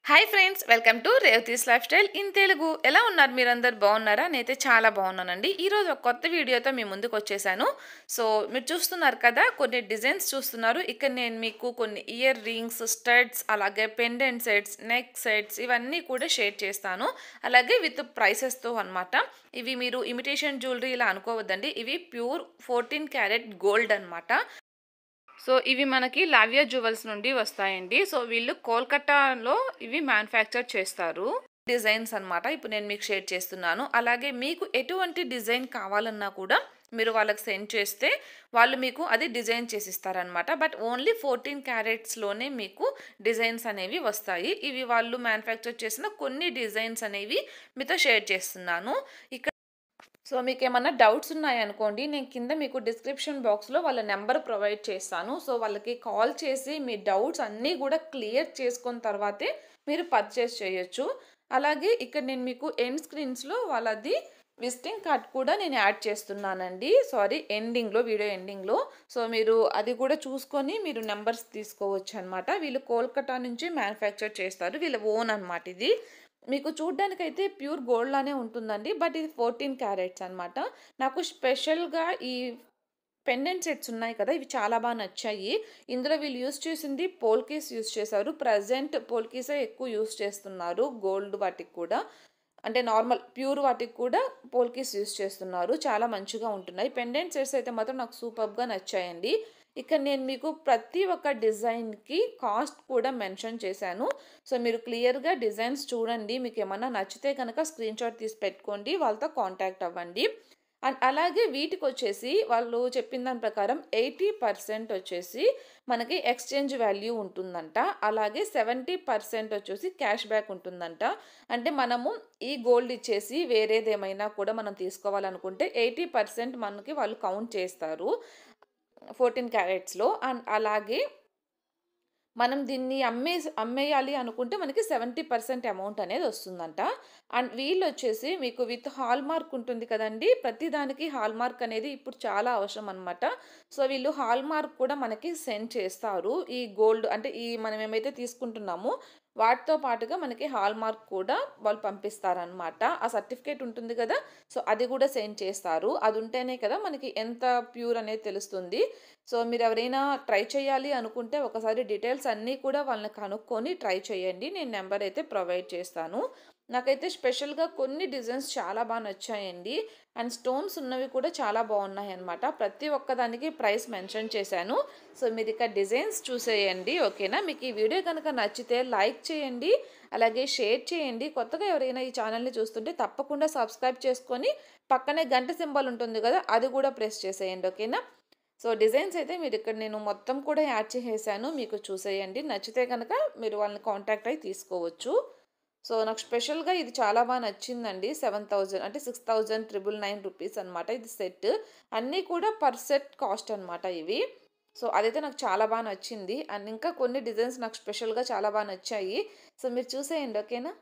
hi friends welcome to Revathi's lifestyle in Telugu ఎలా ఉన్నారు మీరందరు బాగున్నారా నేనైతే చాలా బాగున్నానండి ఈరోజు ఒక కొత్త వీడియోతో మీ ముందుకు వచ్చేసాను సో మీరు చూస్తున్నారు కదా కొన్ని డిజైన్స్ చూస్తున్నారు ఇక్కడ నేను మీకు కొన్ని ఇయర్ రింగ్స్ స్టడ్స్ అలాగే పెండెంట్ సెట్స్ నెక్ సెట్స్ ఇవన్నీ కూడా షేర్ చేస్తాను అలాగే విత్ ప్రైసెస్తో అనమాట ఇవి మీరు ఇమిటేషన్ జ్యువెలరీ ఇలా అనుకోవద్దండి ఇవి ప్యూర్ ఫోర్టీన్ క్యారెట్ గోల్డ్ అనమాట సో ఇవి మనకి లావియా జ్యువెల్స్ నుండి వస్తాయండి సో వీళ్ళు కోల్కతాలో ఇవి మ్యానుఫ్యాక్చర్ చేస్తారు డిజైన్స్ అనమాట ఇప్పుడు నేను మీకు షేర్ చేస్తున్నాను అలాగే మీకు ఎటువంటి డిజైన్ కావాలన్నా కూడా మీరు వాళ్ళకి సెండ్ చేస్తే వాళ్ళు మీకు అది డిజైన్ చేసిస్తారనమాట బట్ ఓన్లీ ఫోర్టీన్ క్యారెట్స్లోనే మీకు డిజైన్స్ అనేవి వస్తాయి ఇవి వాళ్ళు మ్యానుఫ్యాక్చర్ చేసిన కొన్ని డిజైన్స్ అనేవి మీతో షేర్ చేస్తున్నాను ఇక్కడ సో మీకు ఏమన్నా డౌట్స్ ఉన్నాయనుకోండి నేను కింద మీకు డిస్క్రిప్షన్ బాక్స్లో వాళ్ళ నెంబర్ ప్రొవైడ్ చేస్తాను సో వాళ్ళకి కాల్ చేసి మీ డౌట్స్ అన్నీ కూడా క్లియర్ చేసుకున్న తర్వాతే మీరు పర్చేస్ చేయొచ్చు అలాగే ఇక్కడ నేను మీకు ఎండ్ స్క్రీన్స్లో వాళ్ళది విజిటింగ్ కార్డ్ కూడా నేను యాడ్ చేస్తున్నానండి సారీ ఎండింగ్లో వీడియో ఎండింగ్లో సో మీరు అది కూడా చూసుకొని మీరు నెంబర్స్ తీసుకోవచ్చు అనమాట వీళ్ళు కోల్కతా నుంచి మ్యానుఫ్యాక్చర్ చేస్తారు వీళ్ళ ఓన్ అనమాట ఇది మీకు చూడ్డానికైతే ప్యూర్ గోల్డ్ లానే ఉంటుందండి బట్ ఇది ఫోర్టీన్ క్యారెట్స్ అనమాట నాకు స్పెషల్గా ఈ పెండెంట్ సెట్స్ ఉన్నాయి కదా ఇవి చాలా బాగా నచ్చాయి ఇందులో వీళ్ళు యూస్ చేసింది పోల్కీస్ యూస్ చేశారు ప్రజెంట్ పోల్కీసే ఎక్కువ యూస్ చేస్తున్నారు గోల్డ్ వాటికి కూడా అంటే నార్మల్ ప్యూర్ వాటికి కూడా పోల్కీస్ యూస్ చేస్తున్నారు చాలా మంచిగా ఉంటున్నాయి పెండెంట్ సెట్స్ అయితే మాత్రం నాకు సూపర్గా నచ్చాయండి ఇక్కడ నేను మీకు ప్రతి ఒక్క డిజైన్కి కాస్ట్ కూడా మెన్షన్ చేశాను సో మీరు క్లియర్గా డిజైన్స్ చూడండి మీకు ఏమన్నా నచ్చితే కనుక స్క్రీన్ షాట్ తీసి పెట్టుకోండి వాళ్ళతో కాంటాక్ట్ అవ్వండి అండ్ అలాగే వీటికి వచ్చేసి వాళ్ళు చెప్పిన దాని ప్రకారం ఎయిటీ పర్సెంట్ వచ్చేసి మనకి ఎక్స్చేంజ్ వాల్యూ ఉంటుందంట అలాగే సెవెంటీ పర్సెంట్ వచ్చేసి క్యాష్ బ్యాక్ ఉంటుందంట అంటే మనము ఈ గోల్డ్ ఇచ్చేసి వేరేది ఏమైనా కూడా మనం తీసుకోవాలనుకుంటే ఎయిటీ పర్సెంట్ మనకి వాళ్ళు కౌంట్ చేస్తారు ఫోర్టీన్ క్యారెట్స్లో అండ్ అలాగే మనం దీన్ని అమ్మే అమ్మేయాలి అనుకుంటే మనకి సెవెంటీ పర్సెంట్ అమౌంట్ అనేది వస్తుందంట అండ్ వీళ్ళు వచ్చేసి మీకు విత్ హాల్ మార్క్ ఉంటుంది కదండి ప్రతిదానికి హాల్ మార్క్ అనేది ఇప్పుడు చాలా అవసరం అనమాట సో వీళ్ళు హాల్ మార్క్ కూడా మనకి సెండ్ చేస్తారు ఈ గోల్డ్ అంటే ఈ మనం ఏమైతే తీసుకుంటున్నామో వాటితో పాటుగా మనకి హాల్ మార్క్ కూడా వాళ్ళు పంపిస్తారనమాట ఆ సర్టిఫికేట్ ఉంటుంది కదా సో అది కూడా సెండ్ చేస్తారు అది ఉంటేనే కదా మనకి ఎంత ప్యూర్ అనేది తెలుస్తుంది సో మీరు ఎవరైనా ట్రై చేయాలి అనుకుంటే ఒకసారి డీటెయిల్స్ అన్నీ కూడా వాళ్ళని కనుక్కొని ట్రై చేయండి నేను నెంబర్ అయితే ప్రొవైడ్ చేస్తాను నాకైతే స్పెషల్గా కొన్ని డిజైన్స్ చాలా బాగా నచ్చాయండి అండ్ స్టోన్స్ ఉన్నవి కూడా చాలా బాగున్నాయి అనమాట ప్రతి ఒక్కదానికి ప్రైస్ మెన్షన్ చేశాను సో మీరు ఇక్కడ డిజైన్స్ చూసేయండి ఓకేనా మీకు ఈ వీడియో కనుక నచ్చితే లైక్ చేయండి అలాగే షేర్ చేయండి కొత్తగా ఎవరైనా ఈ ఛానల్ని చూస్తుంటే తప్పకుండా సబ్స్క్రైబ్ చేసుకొని పక్కనే గంట సింబల్ ఉంటుంది కదా అది కూడా ప్రెస్ చేసేయండి ఓకేనా సో డిజైన్స్ అయితే మీరు ఇక్కడ నేను మొత్తం కూడా యాడ్ చేసేసాను మీకు చూసేయండి నచ్చితే కనుక మీరు వాళ్ళని కాంటాక్ట్ అయి తీసుకోవచ్చు సో నాకు స్పెషల్గా ఇది చాలా బాగా నచ్చిందండి సెవెన్ థౌజండ్ అంటే six thousand triple nine rupees అనమాట ఇది సెట్ అన్నీ కూడా పర్ సెట్ కాస్ట్ అనమాట ఇవి సో అదైతే నాకు చాలా బాగా నచ్చింది అండ్ ఇంకా కొన్ని డిజైన్స్ నాకు స్పెషల్గా చాలా బాగా నచ్చాయి సో మీరు చూసేయండి ఓకేనా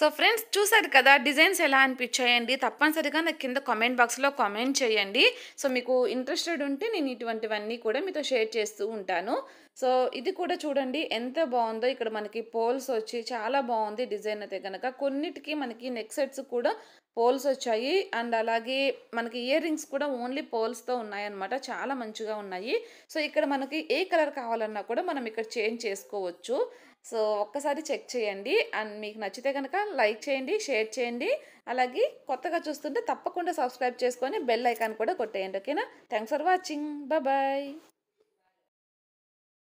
సో ఫ్రెండ్స్ చూసారు కదా డిజైన్స్ ఎలా అనిపించాయండి తప్పనిసరిగా నాకు కింద కామెంట్ బాక్స్లో కామెంట్ చేయండి సో మీకు ఇంట్రెస్టెడ్ ఉంటే నేను ఇటువంటివన్నీ కూడా మీతో షేర్ చేస్తూ ఉంటాను సో ఇది కూడా చూడండి ఎంత బాగుందో ఇక్కడ మనకి పోల్స్ వచ్చి చాలా బాగుంది డిజైన్ అయితే కనుక కొన్నిటికి మనకి నెక్ సెట్స్ కూడా పోల్స్ వచ్చాయి అండ్ అలాగే మనకి ఇయర్ రింగ్స్ కూడా ఓన్లీ పోల్స్తో ఉన్నాయన్నమాట చాలా మంచిగా ఉన్నాయి సో ఇక్కడ మనకి ఏ కలర్ కావాలన్నా కూడా మనం ఇక్కడ చేంజ్ చేసుకోవచ్చు సో ఒక్కసారి చెక్ చేయండి అండ్ మీకు నచ్చితే కనుక లైక్ చేయండి షేర్ చేయండి అలాగే కొత్తగా చూస్తుంటే తప్పకుండా సబ్స్క్రైబ్ చేసుకొని బెల్ ఐకాన్ కూడా కొట్టేయండి ఓకేనా థ్యాంక్స్ ఫర్ వాచింగ్ బాయ్